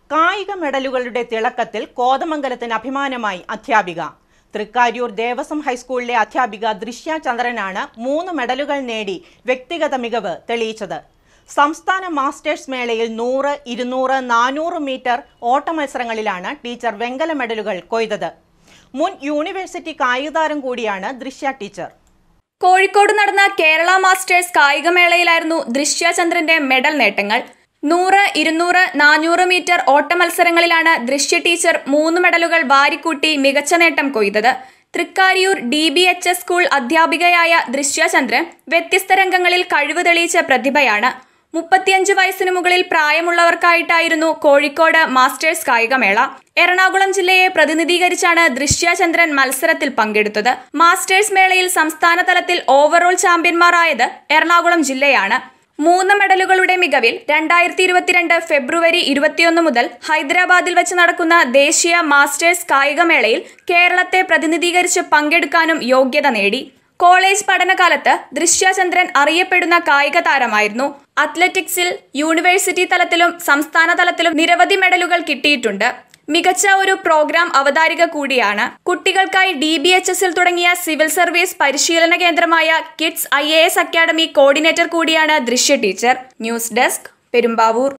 കായിക മെഡലുകളുടെ തിളക്കത്തിൽ കോതമംഗലത്തിന് അഭിമാനമായി അധ്യാപിക തൃക്കാര്യൂർ ദേവസ്വം ഹൈസ്കൂളിലെ അധ്യാപിക ദൃശ്യ ചന്ദ്രനാണ് മൂന്ന് മെഡലുകൾ നേടി വ്യക്തിഗത മികവ് തെളിയിച്ചത് സംസ്ഥാന മാസ്റ്റേഴ്സ് മേളയിൽ നൂറ് ഇരുന്നൂറ് നാനൂറ് മീറ്റർ ഓട്ട മത്സരങ്ങളിലാണ് ടീച്ചർ വെങ്കല മെഡലുകൾ കൊയ്തത് മുൻ യൂണിവേഴ്സിറ്റി കായികതാരം കൂടിയാണ് ദൃശ്യ ടീച്ചർ കോഴിക്കോട് നടന്ന കേരള മാസ്റ്റേഴ്സ് കായികമേളയിലായിരുന്നു ദൃശ്യചന്ദ്രന്റെ മെഡൽ നേട്ടങ്ങൾ നൂറ് ഇരുന്നൂറ് നാനൂറ് മീറ്റർ ഓട്ട മത്സരങ്ങളിലാണ് ദൃശ്യ ടീച്ചർ മൂന്ന് മെഡലുകൾ വാരിക്കൂട്ടി മികച്ച നേട്ടം കൊയ്തത് Thrikkariyoor D B H S school അധ്യാപികയായ ദൃശ്യചന്ദ്രൻ വ്യത്യസ്ത രംഗങ്ങളിൽ കഴിവ് തെളിയിച്ച പ്രതിഭയാണ് മുപ്പത്തിയഞ്ച് വയസ്സിനു മുകളിൽ പ്രായമുള്ളവർക്കായിട്ടായിരുന്നു കോഴിക്കോട് മാസ്റ്റേഴ്സ് കായികമേള എറണാകുളം ജില്ലയെ പ്രതിനിധീകരിച്ചാണ് ദൃശ്യചന്ദ്രൻ മത്സരത്തിൽ പങ്കെടുത്തത് മാസ്റ്റേഴ്സ് മേളയിൽ സംസ്ഥാന തലത്തിൽ ഓവറോൾ ചാമ്പ്യന്മാരായത് എറണാകുളം ജില്ലയാണ് മൂന്ന് മെഡലുകളുടെ മികവിൽ രണ്ടായിരത്തി ഇരുപത്തിരണ്ട് ഫെബ്രുവരി ഇരുപത്തിയൊന്ന് മുതൽ ഹൈദരാബാദിൽ വെച്ച് നടക്കുന്ന ദേശീയ മാസ്റ്റേഴ്സ് കായികമേളയിൽ കേരളത്തെ പ്രതിനിധീകരിച്ച് പങ്കെടുക്കാനും യോഗ്യത നേടി കോളേജ് പഠനകാലത്ത് ദൃശ്യചന്ദ്രൻ അറിയപ്പെടുന്ന കായിക താരമായിരുന്നു അത്ലറ്റിക്സിൽ യൂണിവേഴ്സിറ്റി തലത്തിലും സംസ്ഥാന തലത്തിലും നിരവധി മെഡലുകൾ കിട്ടിയിട്ടുണ്ട് മികച്ച ഒരു പ്രോഗ്രാം അവതാരിക കൂടിയാണ് കുട്ടികൾക്കായി ഡി ബി എച്ച് എസിൽ തുടങ്ങിയ സിവിൽ സർവീസ് പരിശീലന കേന്ദ്രമായ kids I A S academy coordinator കൂടിയാണ് Drishya teacher news desk Perumbavoor